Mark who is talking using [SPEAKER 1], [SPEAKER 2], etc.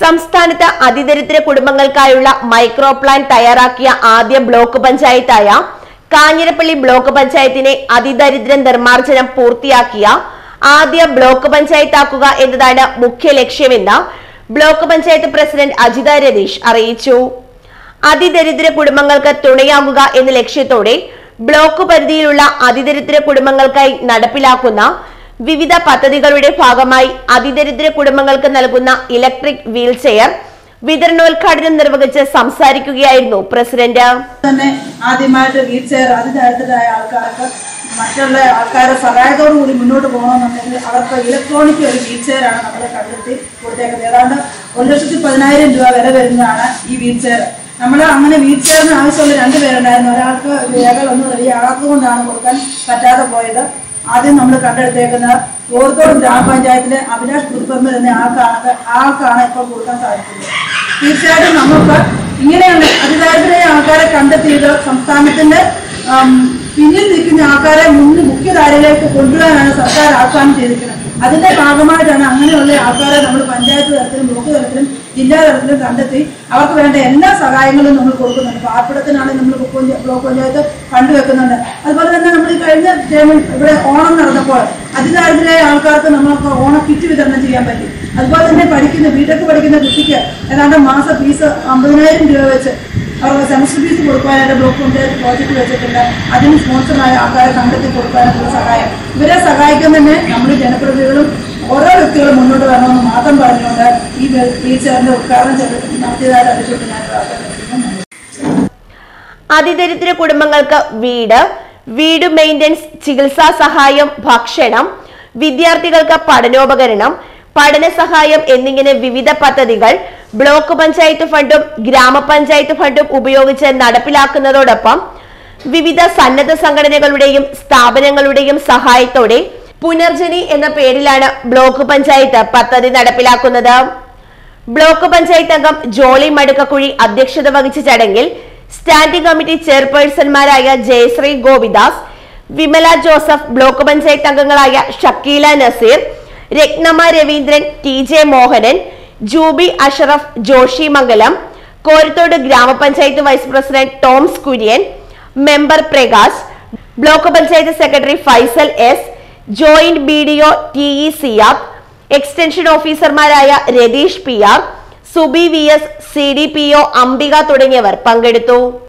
[SPEAKER 1] സംസ്ഥാനത്ത് അതിദരിദ്ര കുടുംബങ്ങൾക്കായുള്ള micro plan തയ്യാറാക്കിയ ആദ്യ ബ്ലോക്ക് പഞ്ചായത്തായ കാഞ്ഞിരപ്പള്ളി ബ്ലോക്ക് പഞ്ചായത്തിനെ അതിദരിദ്ര നിർമ്മാർജ്ജനം പൂർത്തിയാക്കിയ ആദ്യ ബ്ലോക്ക് പഞ്ചായത്താക്കുക എന്നതാണ് മുഖ്യ ലക്ഷ്യമെന്ന് ബ്ലോക്ക് പഞ്ചായത്ത് പ്രസിഡന്റ് അജിത രതീഷ് അറിയിച്ചു അതിദരിദ്ര കുടുംബങ്ങൾക്ക് തുണയാകുക എന്ന ലക്ഷ്യത്തോടെ ബ്ലോക്ക് പരിധിയിലുള്ള അതിദരിദ്ര കുടുംബങ്ങൾക്കായി നടപ്പിലാക്കുന്ന വിവിധ പദ്ധതികളുടെ ഭാഗമായി അതിദരിദ്ര കുടുംബങ്ങൾക്ക് നൽകുന്ന ഇലക്ട്രിക് വീൽ ചെയർ വിതരണോദ്ഘാടനം നിർവഹിച്ച് സംസാരിക്കുകയായിരുന്നു പ്രസിഡന്റ്
[SPEAKER 2] തന്നെ ആദ്യമായിട്ട് വീൽ ചെയർ അതിദരിദ്രരായ ആൾക്കാർക്ക് മറ്റുള്ള ആൾക്കാരുടെ സഹായത്തോടു കൂടി മുന്നോട്ട് പോകണമെന്നുണ്ടെങ്കിൽ അവർക്ക് ഇലക്ട്രോണിക് ഒരു വീൽ ചെയറാണ് നമ്മൾ കണ്ടെത്തി കൊടുത്തേക്കുന്നത് ഏതാണ്ട് ഒരു ലക്ഷത്തി പതിനായിരം രൂപ വില വരുന്നതാണ് ഈ വീൽ ചെയർ നമ്മൾ അങ്ങനെ വീൽ ചെയറിന് ആവശ്യമുള്ള രണ്ട് പേരുണ്ടായിരുന്നു ഒരാൾക്ക് രേഖകളൊന്നും റെഡിയാകാത്തത് കൊണ്ടാണ് കൊടുക്കാൻ പറ്റാതെ പോയത് ആദ്യം നമ്മൾ കണ്ടെടുത്തേക്കുന്ന ഓർത്തോട് ഗ്രാമപഞ്ചായത്തിലെ അഭിലാഷ് പുതുപ്പറമ്പിൽ എന്ന ആൾക്കാണ് ആൾക്കാണ് ഇപ്പോൾ കൊടുക്കാൻ സാധിക്കുന്നത് തീർച്ചയായിട്ടും നമുക്ക് ഇങ്ങനെയുള്ള അതിദാരിദ്ര്യ ആൾക്കാരെ കണ്ടെത്തിയത് സംസ്ഥാനത്തിന്റെ ആം, പിന്നിൽ നിൽക്കുന്ന ആൾക്കാരെ മുന്നിൽ മുഖ്യധാരയിലേക്ക് കൊണ്ടുവരാനാണ് സർക്കാർ ആഹ്വാനം ചെയ്തിരിക്കുന്നത് അതിന്റെ ഭാഗമായിട്ടാണ് അങ്ങനെയുള്ള ആൾക്കാരെ നമ്മൾ പഞ്ചായത്ത് തലത്തിലും ബ്ലോക്ക് തലത്തിലും ജില്ലാ തലത്തിലും കണ്ടെത്തി അവർക്ക് വേണ്ട എല്ലാ സഹായങ്ങളും നമ്മൾ കൊടുക്കുന്നുണ്ട് പാർപ്പിടത്തിനാണെങ്കിൽ നമ്മൾ ബ്ലോക്ക് പഞ്ചാ- ബ്ലോക്ക് പഞ്ചായത്ത് ഫണ്ട് വെക്കുന്നുണ്ട് അതുപോലെ തന്നെ നമ്മൾ ഈ കഴിഞ്ഞ ടേമിൽ ഇവിടെ ഓണം നടന്നപ്പോൾ അതിദാരിദ്ര്യ ആൾക്കാർക്ക് നമ്മൾക്ക് ഓണ കിറ്റ് വിതരണം ചെയ്യാൻ പറ്റി അതുപോലെ തന്നെ പഠിക്കുന്ന ബിടെക് പഠിക്കുന്ന കുട്ടിക്ക് ഏതാണ്ട് മാസ ഫീസ് അമ്പതിനായിരം രൂപ വെച്ച് അവർക്ക് സെമസ്റ്റർ ഫീസ് കൊടുക്കാനായിട്ട് ബ്ലോക്ക് പഞ്ചായത്ത് പ്രോജക്റ്റ് വെച്ചിട്ടുണ്ട് അതിന് സ്പോൺസറായ ആൾക്കാരെ കണ്ടെത്തി കൊടുക്കാനുള്ള സഹായം ഇവരെ സഹായിക്കാൻ തന്നെ നമ്മൾ ജനപ്രതിനിധികളും ഓരോ വ്യക്തികളും മുന്നോട്ട് വരണമെന്ന് മാത്രം പറഞ്ഞുകൊണ്ട് ഈ വീൽ ചെയറിന്റെ ഉദ്ഘാടനം ചെയ്ത് നടത്തിയതായിട്ട് അറിയിച്ചിട്ട് ഞാൻ പ്രാർത്ഥിക്കുന്നു
[SPEAKER 1] അതിദരിദ്ര കുടുംബങ്ങൾക്ക് വീട് വീട് മെയിൻ്റനൻസ് ചികിത്സാ സഹായം ഭക്ഷണം വിദ്യാർത്ഥികൾക്ക് പഠനോപകരണം പഠന സഹായം എന്നിങ്ങനെ വിവിധ പദ്ധതികൾ ബ്ലോക്ക് പഞ്ചായത്ത് ഫണ്ടും ഗ്രാമപഞ്ചായത്ത് ഫണ്ടും ഉപയോഗിച്ച് നടപ്പിലാക്കുന്നതോടൊപ്പം വിവിധ സന്നദ്ധ സംഘടനകളുടെയും സ്ഥാപനങ്ങളുടെയും സഹായത്തോടെ പുനർജനി എന്ന പേരിലാണ് ബ്ലോക്ക് പഞ്ചായത്ത് പദ്ധതി നടപ്പിലാക്കുന്നത് ബ്ലോക്ക് പഞ്ചായത്ത് അംഗം ജോളി മടുക്കക്കുഴി അധ്യക്ഷത വഹിച്ച ചടങ്ങിൽ സ്റ്റാൻഡിംഗ് കമ്മിറ്റി ചെയർപേഴ്സൺമാരായ ജയശ്രീ ഗോപിദാസ് വിമല ജോസഫ് ബ്ലോക്ക് പഞ്ചായത്ത് അംഗങ്ങളായ ഷക്കീല നസീർ രത്നമ്മ രവീന്ദ്രൻ ടി ജെ മോഹനൻ ജൂബി അഷറഫ് ജോഷി മംഗലം കോരത്തോട് ഗ്രാമപഞ്ചായത്ത് vice president Toms Kurian member Prakash block panchayat secretary Faisal S joint B D O T E Siyab extension ഓഫീസർമാരായ Ratheesh P R Suby V S C D P O Ambika തുടങ്ങിയവർ പങ്കെടുത്തു